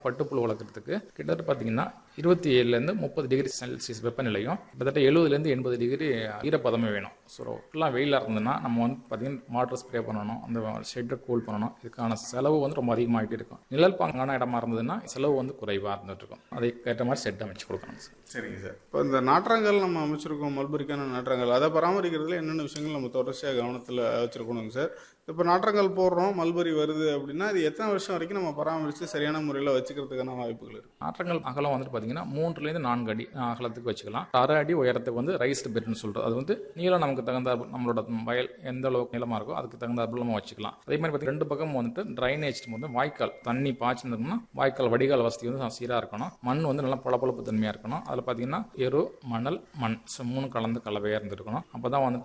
பட்டுப்புழு வளர்க்குறதுக்கு கிட்டத்தட்ட பார்த்தீங்கன்னா இருபத்தி ஏழுலேருந்து முப்பது டிகிரி செல்சியஸ் வெப்பநிலையும் கிட்டத்தட்ட எழுபதுலேருந்து எண்பது டிகிரி ஈரப்பதமே வேணும் ஸோ ஃபுல்லாக வெயிலாக இருந்ததுன்னா நம்ம வந்து பார்த்தீங்கன்னா வாட்டர் ஸ்ப்ரே பண்ணணும் அந்த ஷெட்டை கூல் பண்ணணும் இதுக்கான செலவு வந்து ரொம்ப அதிகமாகிட்டே இருக்கும் நிழல் பாங்கான இடமா இருந்ததுன்னா செலவு வந்து குறைவாக இருந்துட்டு இருக்கும் அதுக்கேற்ற மாதிரி செட் அமைச்சு கொடுக்கணும் சார் சரிங்க சார் இப்போ இந்த நாற்றங்கள் நம்ம அமைச்சிருக்கோம் மல்பரிக்கான நாற்றங்கள் அதை பராமரிக்கிறதுல என்னென்ன விஷயங்கள் நம்ம தொடர்ச்சியாக கவனத்தில் வச்சுருக்கணுங்க சார் இப்போ நாற்றங்கள் போடுறோம் மல்பரி வருது அப்படின்னா அது எத்தனை வருஷம் வரைக்கும் நம்ம பராமரித்து சரியான முறையில் வச்சுக்கிறதுக்கான வாய்ப்புகள் இருக்குது நாற்றங்கள் அகலம் வந்துட்டு பார்த்தீங்கன்னா மூன்றுலேருந்து நான்கு அடி அகலத்துக்கு வச்சுக்கலாம் அரை அடி உயரத்துக்கு வந்து ரைஸ்டு பெட்னு சொல்கிறோம் அது வந்து நீளம் நமக்கு தகுந்த நம்மளோட வயல் எந்த அளவுக்கு நீளமாக இருக்கோ அதுக்கு தகுந்தாப்புல நம்ம வச்சுக்கலாம் அதே மாதிரி பார்த்தீங்கன்னா ரெண்டு பக்கம் வந்துட்டு ட்ரைனேஜ் வந்து வாய்க்கால் தண்ணி பாய்ச்சிருந்தோம்னா வாய்க்கால் வடிகால் வசதி வந்து சீராக இருக்கணும் மண் வந்து நல்லா பளபளப்பு தன்மையாக இருக்கணும் அதில் பார்த்தீங்கன்னா எரு மணல் மண் ஸோ மூணு கலந்து கலவையாக இருந்திருக்கணும் அப்போ தான் வந்து